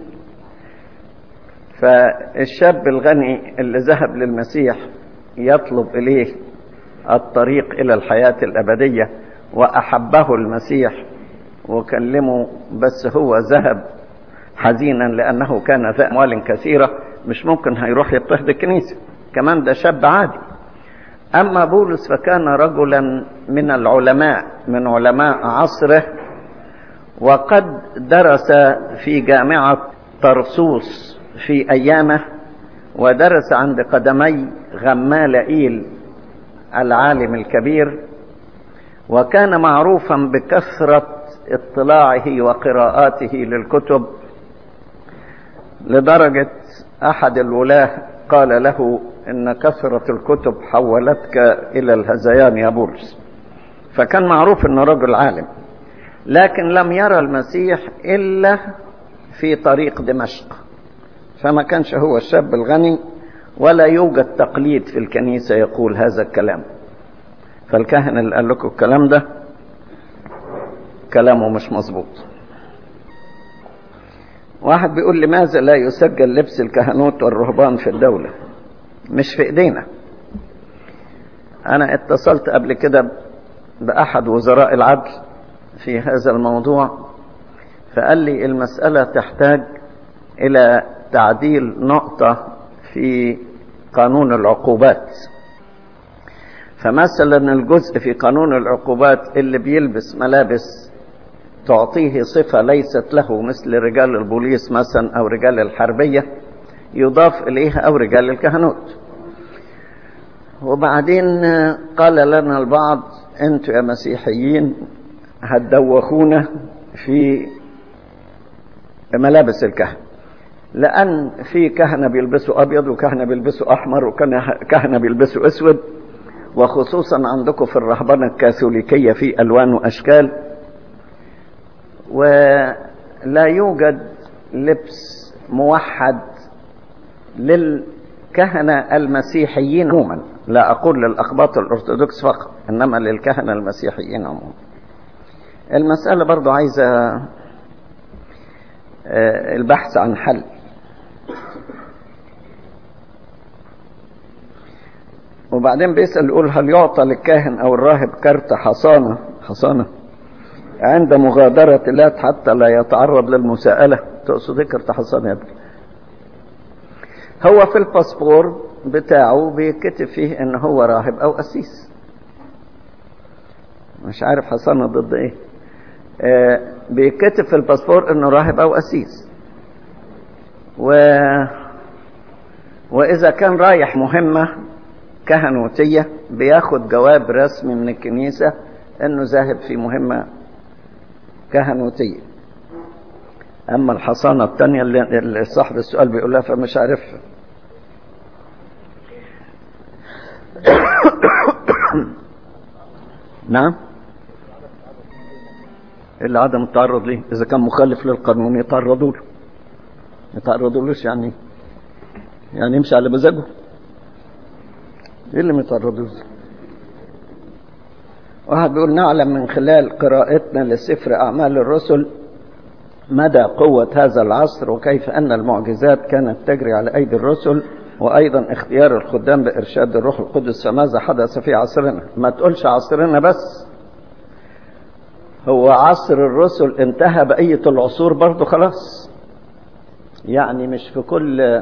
فالشاب الغني اللي ذهب للمسيح يطلب إليه الطريق إلى الحياة الأبدية وأحبه المسيح وكلمه بس هو ذهب حزينا لأنه كان ذا أموال كثيرة مش ممكن هيروح يضطهد الكنيسة كمان ده شاب عادي أما بولس فكان رجلا من العلماء من علماء عصره وقد درس في جامعة طرسوس في أيامه ودرس عند قدمي غمالائيل العالم الكبير وكان معروفا بكثرة اطلاعه وقراءاته للكتب لدرجة أحد الولاة قال له إن كثرة الكتب حولتك إلى الهذيان يا بولس فكان معروف إنه رجل عالم لكن لم يرى المسيح إلا في طريق دمشق فما كانش هو الشاب الغني ولا يوجد تقليد في الكنيسة يقول هذا الكلام فالكاهن اللي قال لكم الكلام ده كلامه مش مظبوط واحد بيقول لماذا لا يسجل لبس الكهنوت والرهبان في الدولة مش في ايدينا انا اتصلت قبل كده باحد وزراء العدل في هذا الموضوع فقال لي المسألة تحتاج الى تعديل نقطة في قانون العقوبات فمثلا الجزء في قانون العقوبات اللي بيلبس ملابس تعطيه صفة ليست له مثل رجال البوليس مثلا أو رجال الحربية يضاف إليها أو رجال الكهنوت وبعدين قال لنا البعض أنتوا يا مسيحيين هتدوخونا في ملابس الكهنة لأن في كهنة بيلبسوا أبيض وكهنة بيلبسوا أحمر وكهنة بيلبسوا أسود وخصوصا عندكم في الرهبنة الكاثوليكية في ألوان وأشكال ولا يوجد لبس موحد للكهنة المسيحيين عموما لا أقول للأقباط الأرثوذكس فقط إنما للكهنة المسيحيين عموما المسألة برضو عايزة البحث عن حل وبعدين بيسأل يقول هل يعطى للكاهن أو الراهب كارت حصانة حصانة عند مغادرة اللات حتى لا يتعرض للمساءلة تقصد ايه كارت حصانة يا ابني هو في الباسبور بتاعه بيكتب فيه ان هو راهب او قسيس مش عارف حصانة ضد ايه آه بيكتب في الباسبور انه راهب او قسيس و واذا كان رايح مهمة كهنوتية بياخد جواب رسمي من الكنيسة انه ذاهب في مهمة كهنوتية اما الحصانة التانية اللي صاحب السؤال بيقولها فمش عارفها نعم اللي عدم التعرض ليه اذا كان مخالف للقانون يتعرضوا له يتعرضولوش يعني يعني يمشي على مزاجه ايه اللي ما يتعرضوش واحد بيقول نعلم من خلال قراءتنا لسفر اعمال الرسل مدى قوة هذا العصر وكيف أن المعجزات كانت تجري على أيدي الرسل وأيضا اختيار الخدام بإرشاد الروح القدس فماذا حدث في عصرنا ما تقولش عصرنا بس هو عصر الرسل انتهى بقية العصور برضو خلاص يعني مش في كل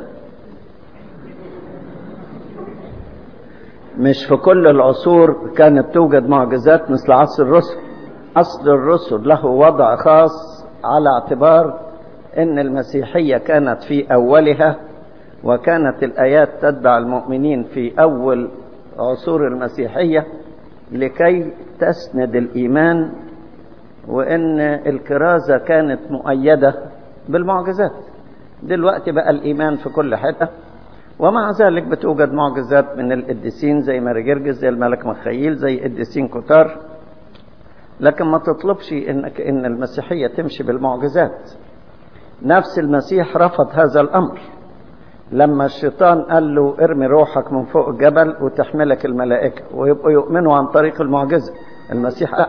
مش في كل العصور كانت توجد معجزات مثل عصر الرسل عصر الرسل له وضع خاص على اعتبار ان المسيحية كانت في اولها وكانت الايات تتبع المؤمنين في اول عصور المسيحية لكي تسند الايمان وان الكرازة كانت مؤيدة بالمعجزات دلوقتي بقى الإيمان في كل حتة ومع ذلك بتوجد معجزات من القديسين زي ماري جرجس زي الملك مخيل زي قديسين كتار لكن ما تطلبش انك ان المسيحية تمشي بالمعجزات نفس المسيح رفض هذا الامر لما الشيطان قال له ارمي روحك من فوق الجبل وتحملك الملائكة ويبقوا يؤمنوا عن طريق المعجزة المسيح لا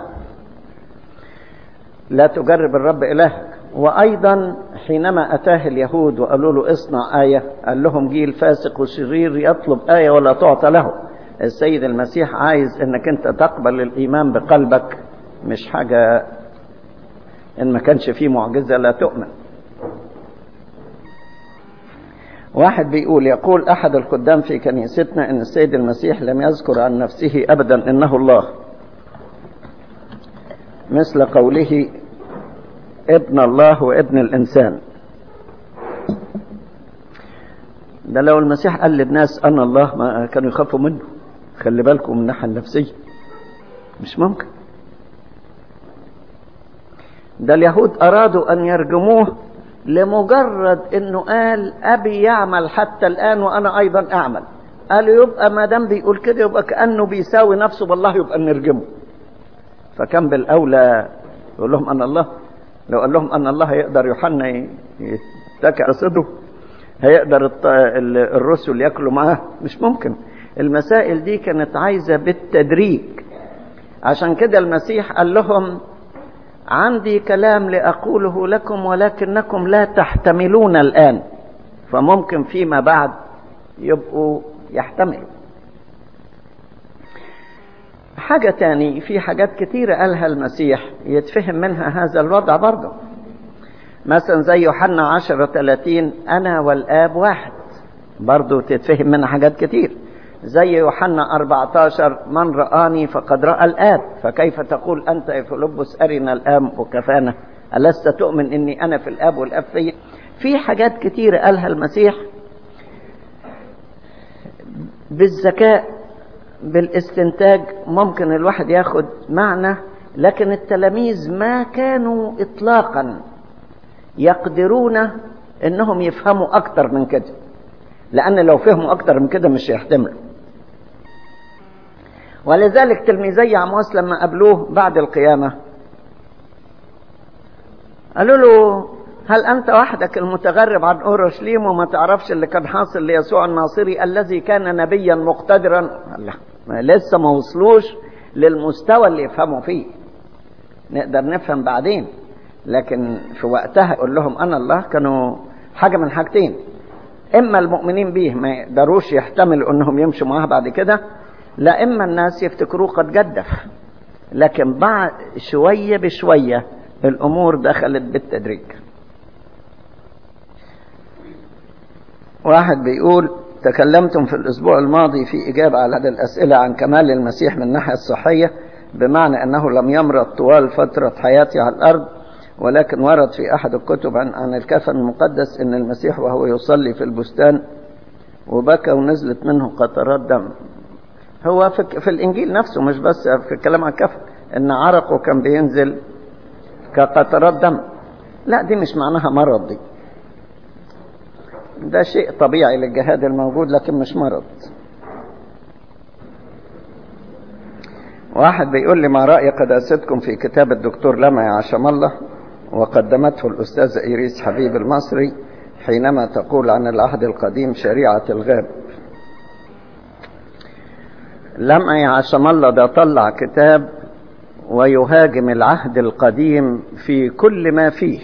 لا تجرب الرب إلهك وأيضا حينما أتاه اليهود وقالوا له اصنع آية قال لهم جيل فاسق وشرير يطلب آية ولا تعطى له السيد المسيح عايز انك انت تقبل الإيمان بقلبك مش حاجة إن ما كانش فيه معجزة لا تؤمن واحد بيقول يقول أحد الخدام في كنيستنا أن السيد المسيح لم يذكر عن نفسه أبدا إنه الله مثل قوله ابن الله وابن الإنسان ده لو المسيح قال للناس أنا الله ما كانوا يخافوا منه خلي بالكم من الناحية النفسية مش ممكن ده اليهود أرادوا أن يرجموه لمجرد أنه قال أبي يعمل حتى الآن وأنا أيضا أعمل قالوا يبقى ما دام بيقول كده يبقى كأنه بيساوي نفسه بالله يبقى نرجمه فكان بالأولى يقول لهم أنا الله لو قال لهم أن الله يقدر يوحنا يتكع صدره هيقدر الرسل ياكلوا معاه مش ممكن المسائل دي كانت عايزة بالتدريج عشان كده المسيح قال لهم عندي كلام لأقوله لكم ولكنكم لا تحتملون الآن فممكن فيما بعد يبقوا يحتملوا حاجة تاني في حاجات كتيرة قالها المسيح يتفهم منها هذا الوضع برضه مثلا زي يوحنا عشرة ثلاثين أنا والآب واحد برضه تتفهم منها حاجات كتير زي يوحنا 14 من رآني فقد رأى الآب فكيف تقول أنت يا فيلبس أرنا الآب وكفانا ألست تؤمن إني أنا في الآب والآب في في حاجات كتيرة قالها المسيح بالذكاء بالاستنتاج ممكن الواحد ياخد معنى لكن التلاميذ ما كانوا إطلاقا يقدرون انهم يفهموا اكتر من كده لان لو فهموا اكتر من كده مش هيحتملوا ولذلك تلميذي عمواس لما قابلوه بعد القيامة قالوا له هل أنت وحدك المتغرب عن أورشليم وما تعرفش اللي كان حاصل ليسوع الناصري الذي كان نبيا مقتدرا لا ما لسه ما وصلوش للمستوى اللي يفهموا فيه نقدر نفهم بعدين لكن في وقتها يقول لهم أنا الله كانوا حاجة من حاجتين إما المؤمنين به ما يقدروش يحتملوا أنهم يمشوا معاه بعد كده لا إما الناس يفتكروه قد جدف لكن بعد شوية بشوية الأمور دخلت بالتدريج واحد بيقول تكلمتم في الأسبوع الماضي في إجابة على هذه الأسئلة عن كمال المسيح من الناحية الصحية بمعنى أنه لم يمرض طوال فترة حياته على الأرض ولكن ورد في أحد الكتب عن, عن الكفن المقدس أن المسيح وهو يصلي في البستان وبكى ونزلت منه قطرات دم هو في, في الإنجيل نفسه مش بس في الكلام عن الكفن أن عرقه كان بينزل كقطرات دم لا دي مش معناها مرض دي ده شيء طبيعي للجهاد الموجود لكن مش مرض واحد بيقول لي ما رأي قداستكم في كتاب الدكتور لما يا عشم الله وقدمته الأستاذة إيريس حبيب المصري حينما تقول عن العهد القديم شريعة الغاب لما يا عشم الله ده طلع كتاب ويهاجم العهد القديم في كل ما فيه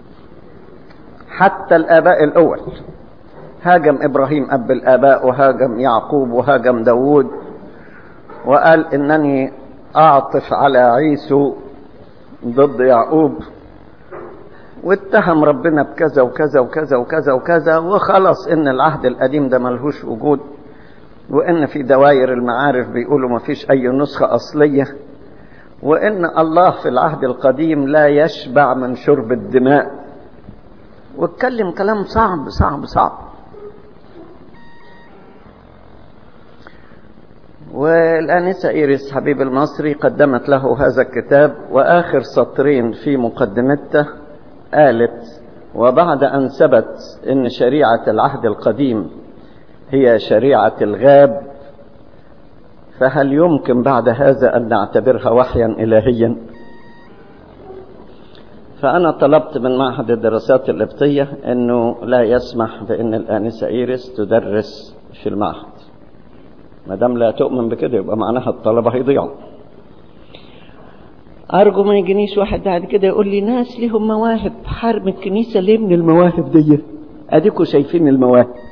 حتى الآباء الأول هاجم إبراهيم أب الآباء وهاجم يعقوب وهاجم داود وقال إنني أعطف على عيسو ضد يعقوب واتهم ربنا بكذا وكذا وكذا وكذا وكذا وخلص إن العهد القديم ده ملهوش وجود وإن في دوائر المعارف بيقولوا ما فيش أي نسخة أصلية وإن الله في العهد القديم لا يشبع من شرب الدماء واتكلم كلام صعب صعب صعب والآنسة إيريس حبيب المصري قدمت له هذا الكتاب وآخر سطرين في مقدمته قالت وبعد أن ثبت أن شريعة العهد القديم هي شريعة الغاب فهل يمكن بعد هذا أن نعتبرها وحيا إلهيا فأنا طلبت من معهد الدراسات القبطية أنه لا يسمح بأن الآنسة إيريس تدرس في المعهد ما دام لا تؤمن بكده يبقى معناها الطلبة هيضيعوا أرجو ما يجينيش واحد بعد كده يقول لي ناس ليهم مواهب حرم الكنيسة ليه من المواهب دي أديكوا شايفين المواهب